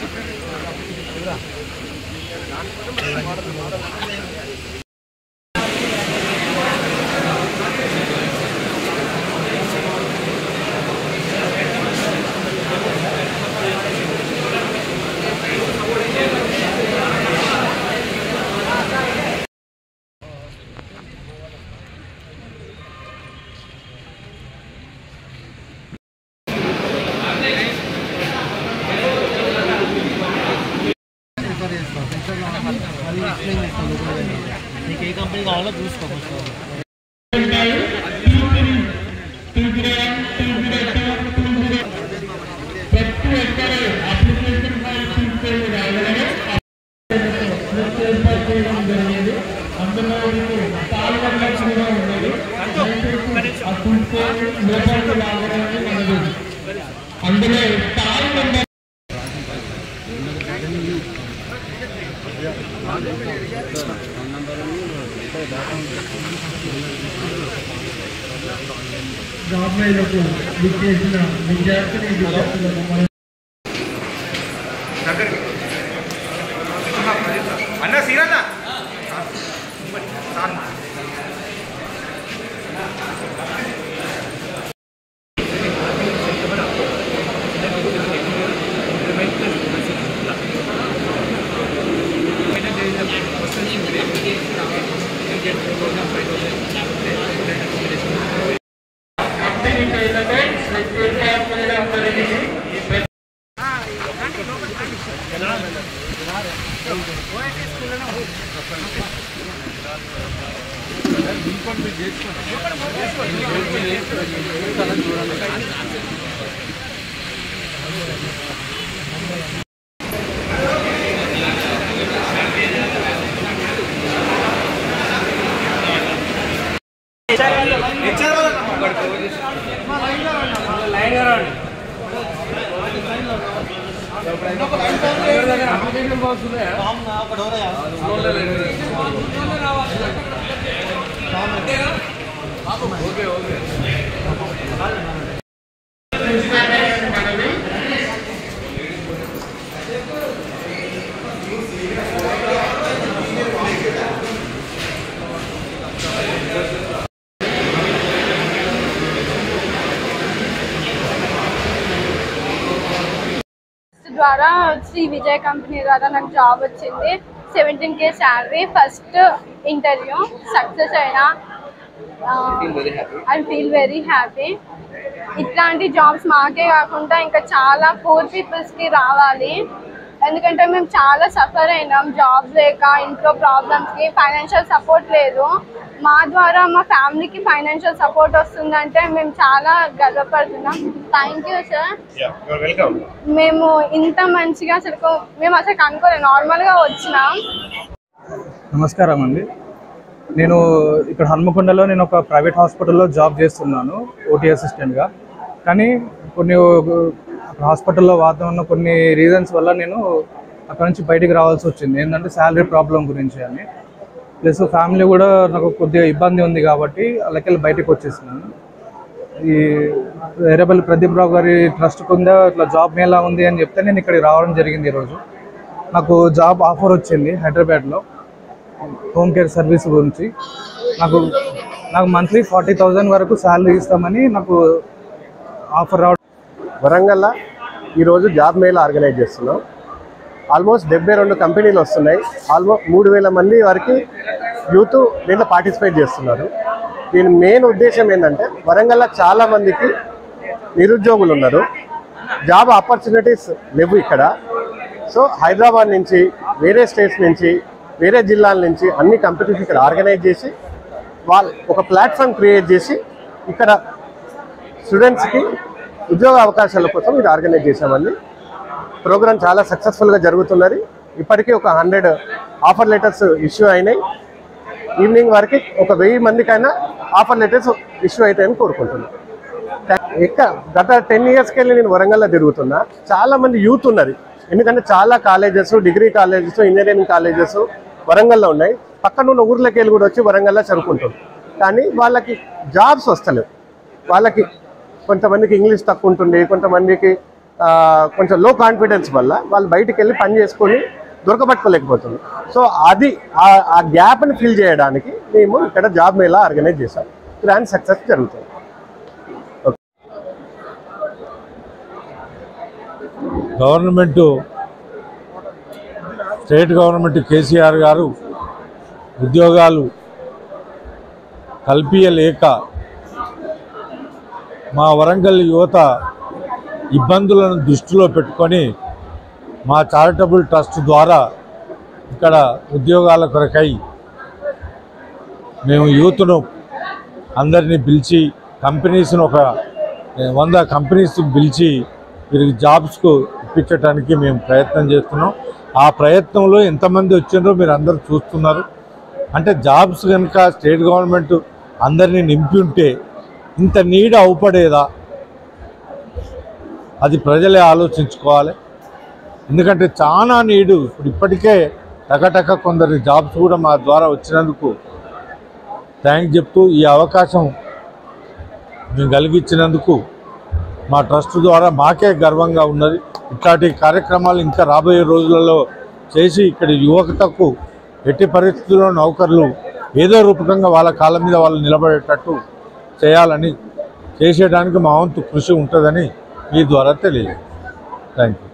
నీకు ఏ కంపెనీ కావాలో చూసుకో ఫస్ట్ జాబ్ మేళకు విచ్చేసిన విద్యార్థిని విద్యార్థులకు మన అన్న సీరన్న ద్వారా శ్రీ విజయ్ కంపెనీ ద్వారా నాకు జాబ్ వచ్చింది seventeen K salary first interview success అయినా ఐ ఫీల్ వెరీ హ్యాపీ ఇట్లాంటి జాబ్స్ మాకే కాకుండా ఇంకా చాలా పూర్ పీపుల్స్కి రావాలి ఎందుకంటే మేము చాలా సఫర్ అయినాం జాబ్ లేక ఇంట్లో ప్రాబ్లమ్స్కి ఫైనాన్షియల్ సపోర్ట్ లేదు మా ద్వారా మా ఫ్యామిలీకి ఫైనాన్షియల్ సపోర్ట్ వస్తుందంటే మేము చాలా గర్వపడుతున్నాం thank you sir your welcome మేము ఇంత మంచిగా అసలు మేము అసలు అనుకోలేదు నార్మల్గా వచ్చినాం నమస్కారం అండి నేను ఇక్కడ హన్మకొండలో నేను ఒక ప్రైవేట్ హాస్పిటల్లో జాబ్ చేస్తున్నాను ఓటీ అసిస్టెంట్గా కానీ కొన్ని అక్కడ హాస్పిటల్లో వాతావరణం కొన్ని రీజన్స్ వల్ల నేను అక్కడ నుంచి బయటికి రావాల్సి వచ్చింది ఏంటంటే శాలరీ ప్రాబ్లం గురించి అని ప్లస్ ఫ్యామిలీ కూడా నాకు కొద్దిగా ఇబ్బంది ఉంది కాబట్టి అలాకెళ్ళి బయటకు వచ్చేసినాను ఈ ఎర్రబల్లి ప్రదీప్ రావు గారి ట్రస్ట్ కింద ఇట్లా జాబ్ మేళా ఉంది అని చెప్తే నేను ఇక్కడికి రావడం జరిగింది ఈరోజు నాకు జాబ్ ఆఫర్ వచ్చింది హైదరాబాద్లో హోమ్ కేర్ సర్వీస్ గురించి నాకు నాకు మంత్లీ ఫార్టీ థౌజండ్ వరకు శాలరీ ఇస్తామని నాకు ఆఫర్ రావడం వరంగల్లో ఈరోజు జాబ్ మేళ ఆర్గనైజ్ చేస్తున్నాం ఆల్మోస్ట్ డెబ్బై రెండు కంపెనీలు వస్తున్నాయి ఆల్మోస్ట్ మూడు వేల మంది వరకు యూత్ దీంట్లో పార్టిసిపేట్ చేస్తున్నారు దీని మెయిన్ ఉద్దేశం ఏంటంటే వరంగల్లో చాలా మందికి నిరుద్యోగులు ఉన్నారు జాబ్ ఆపర్చునిటీస్ లేవు ఇక్కడ సో హైదరాబాద్ నుంచి వేరే స్టేట్స్ నుంచి వేరే జిల్లాల నుంచి అన్ని కంపెనీస్ ఇక్కడ ఆర్గనైజ్ చేసి వాళ్ళు ఒక ప్లాట్ఫామ్ క్రియేట్ చేసి ఇక్కడ స్టూడెంట్స్కి ఉద్యోగ అవకాశాల కోసం ఇది ఆర్గనైజ్ చేశామండి ప్రోగ్రామ్ చాలా సక్సెస్ఫుల్గా జరుగుతున్నది ఇప్పటికీ ఒక హండ్రెడ్ ఆఫర్ లెటర్స్ ఇష్యూ అయినాయి ఈవినింగ్ వరకు ఒక వెయ్యి మందికైనా ఆఫర్ లెటర్స్ ఇష్యూ అవుతాయని కోరుకుంటున్నాను ఎక్క గత టెన్ ఇయర్స్కి వెళ్ళి నేను వరంగల్లో తిరుగుతున్నా చాలా మంది యూత్ ఉన్నారు ఎందుకంటే చాలా colleges degree colleges engineering colleges వరంగల్లో ఉన్నాయి పక్కన ఉన్న ఊర్లోకి వెళ్ళి కూడా వచ్చి వరంగల్లో చదువుకుంటారు కానీ వాళ్ళకి జాబ్స్ వస్తలేవు వాళ్ళకి కొంతమందికి ఇంగ్లీష్ తక్కువ ఉంటుంది కొంతమందికి ఆ, కొంచెం లో కాన్ఫిడెన్స్ వల్ల వాళ్ళు బయటికి వెళ్ళి పని చేసుకొని దొరకబట్టుకోలేకపోతుంది సో అది ఆ- ఆ గ్యాప్ని ఫిల్ చేయడానికి మేము ఇక్కడ జాబ్ మేళా ఆర్గనైజ్ చేసాం గ్రాండ్ సక్సెస్ జరుగుతుంది గవర్నమెంటు స్టేట్ గవర్నమెంట్ కేసీఆర్ గారు ఉద్యోగాలు కల్పించలేక మా వరంగల్ యువత ఇబ్బందులను దృష్టిలో పెట్టుకొని మా చారిటబుల్ ట్రస్ట్ ద్వారా ఇక్కడ ఉద్యోగాల కొరకై మేము యూత్ను అందరినీ పిలిచి కంపెనీస్ను ఒక ఏ, వంద కంపెనీస్ పిలిచి వీరికి జాబ్స్కు ఇప్పించడానికి మేము ప్రయత్నం చేస్తున్నాం ఆ ప్రయత్నంలో ఎంతమంది వచ్చిండ్రో మీరు అందరూ చూస్తున్నారు అంటే జాబ్స్ కనుక స్టేట్ గవర్నమెంట్ అందరినీ నింపి ఉంటే ఇంత నీడ అవుపడేదా అది ప్రజలే ఆలోచించుకోవాలి ఎందుకంటే చాలా నీడు ఇప్పుడు ఇప్పటికే టకటక కొందరి జాబ్స్ కూడా మా ద్వారా వచ్చినందుకు థ్యాంక్స్ చెప్తూ ఈ అవకాశం మేము కలిగించినందుకు మా ట్రస్ట్ ద్వారా మాకే గర్వంగా ఉన్నది ఇట్లాంటి కార్యక్రమాలు ఇంకా రాబోయే రోజులలో చేసి ఇక్కడ యువతకు ఎట్టి పరిస్థితుల్లో నౌకర్లు ఏదో రూపకంగా వాళ్ళ కాళ్ళ మీద వాళ్ళు నిలబడేటట్టు చేయాలని చేసేయడానికి మా వంతు కృషి ఉంటుందని మీ ద్వారా తెలియదు థ్యాంక్ యూ